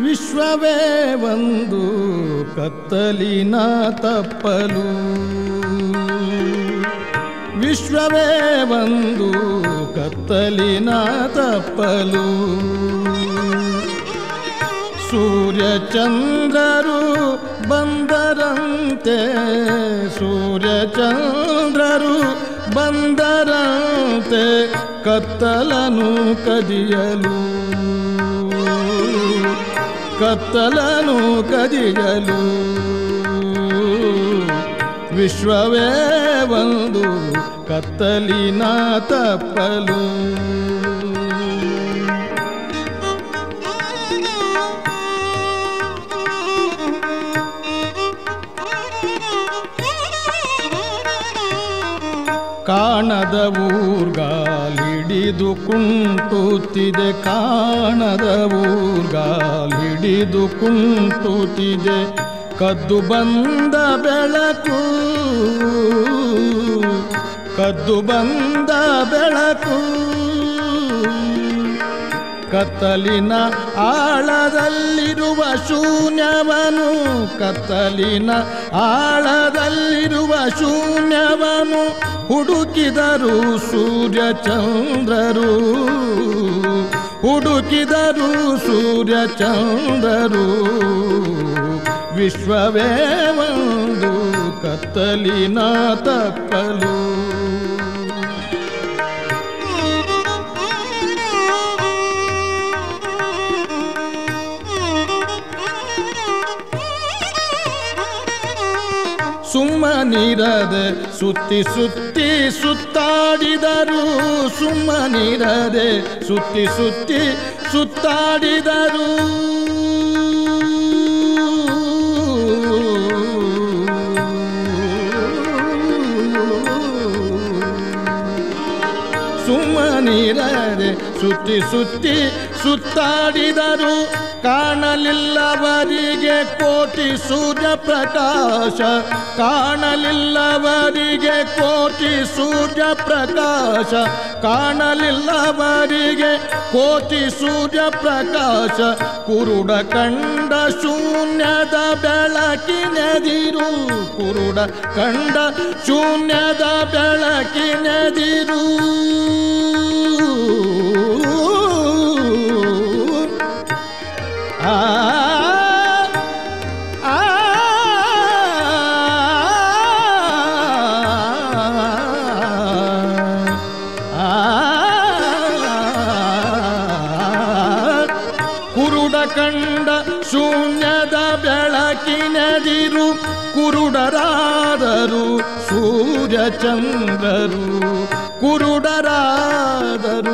ವಿಶ್ವವೇ ಒಂದು ಕತ್ತಲಿನ ತಪ್ಪಲು ವಿಶ್ವವೇ ಒಂದು ಕತ್ತಲಿನ ತಪ್ಪಲು ಸೂರ್ಯಚಂದ್ರರು ಬಂದರಂತೆ ಸೂರ್ಯಚಂದ್ರರು ಬಂದರಂತೆ ಕತ್ತಲನು ಕದಿಯಲು ಕತ್ತಲನು ಕದಿಯಲು ವಿಶ್ವವೇ ಒಂದು ಕತ್ತಲಿನ ತಪ್ಪಲು ಕಾಣದ ಊರ್ಗಾಲಿಡಿದು ಕುಂಟುತ್ತಿದೆ ಕಾಣದ ಊರ್ಗಾಲಿಡಿದು ಕುಂಟುತ್ತಿದೆ ಕದ್ದು ಬಂದ ಬೆಳಕು ಕದ್ದು ಬಂದ ಬೆಳಕು ಕತ್ತಲಿನ ಆಳದಲ್ಲಿರುವ ಶೂನ್ಯವನು ಕತ್ತಲಿನ ಆಳದಲ್ಲಿರುವ ಶೂನ್ಯವನು ಹುಡುಕಿದರು ಸೂರ್ಯಚಂದ್ರರು ಹುಡುಕಿದರು ಸೂರ್ಯಚಂದ್ರರು ವಿಶ್ವವೇ ಒಂದು ಕತ್ತಲಿನ ತಪ್ಪಲು ಸುಮ್ಮನಿರದೆ ಸುತ್ತಿ ಸುತ್ತಿ ಸುತ್ತಾಡಿದರು ಸುಮ್ಮನಿರದೆ ಸುತ್ತಿ ಸುತ್ತಿ ಸುತ್ತಾಡಿದರು ಸುಮ್ಮನಿರದೆ ಸುತ್ತಿ ಸುತ್ತಿ ಸುತ್ತಾಡಿದರು ಕಾಣಲಿಲ್ಲವರಿಗೆ ಕೋಟಿ ಸೂರ್ಯ ಪ್ರಕಾಶ ಕಾಣಲಿಲ್ಲವರಿಗೆ ಕೋಟಿ ಸೂರ್ಯ ಪ್ರಕಾಶ ಕಾಣಲಿಲ್ಲವರಿಗೆ ಕೋಟಿ ಸೂರ್ಯ ಪ್ರಕಾಶ ಕುರುಡ ಕಂಡ ಶೂನ್ಯದ ಬೆಳಕಿನೆದಿರು ಕುರುಡ ಕಂಡ ಶೂನ್ಯದ ಬೆಳಕಿನೆದಿರು ಆ ಆ ಕುರುಡ ಕಂಡ ಶೂನ್ಯದ ಬೆಳಕಿನದಿರು ಕುರುಡರಾದರು ಸೂರ್ಯಚಂದ್ರರು ಕುರುಡರಾದರು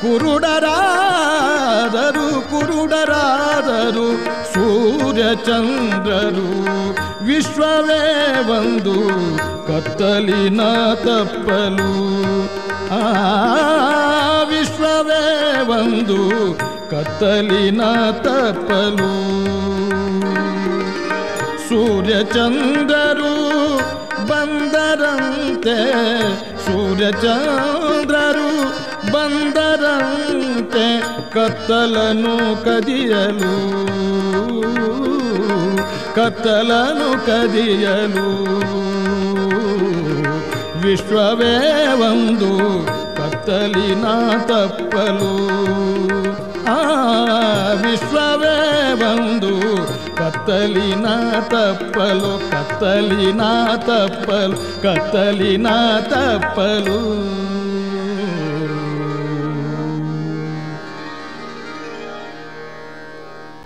ಕುರುಡರಾದರು ಕುರುಡರಾದರು ಸೂರ್ಯಚಂದ್ರರು ವಿಶ್ವವೇ ಒಂದು ಕತ್ತಲಿನ ತಪ್ಪಲು ಆ ವಿಶ್ವವೇ ಒಂದು ಕತ್ತಲಿನ ತಪ್ಪಲು ಸೂರ್ಯಚಂದ್ರರು ಬಂದರಂತೆ ಸೂರ್ಯಚಂದ್ರರು ಬಂದರಂತೆ ಕತ್ತಲನು ಕದಿಯಲು ಕತ್ತಲನು ಕದಿಯಲು ವಿಶ್ವವೇ ಒಂದು ಕತ್ತಲಿನ ತಪ್ಪಲು ಆ ವಿಶ್ವವೇ ಒಂದು ಕತ್ತಲಿನ ತಪ್ಪಲು ಕತ್ತಲಿನ ತಪ್ಪಲು ಕತ್ತಲಿನ ತಪ್ಪಲು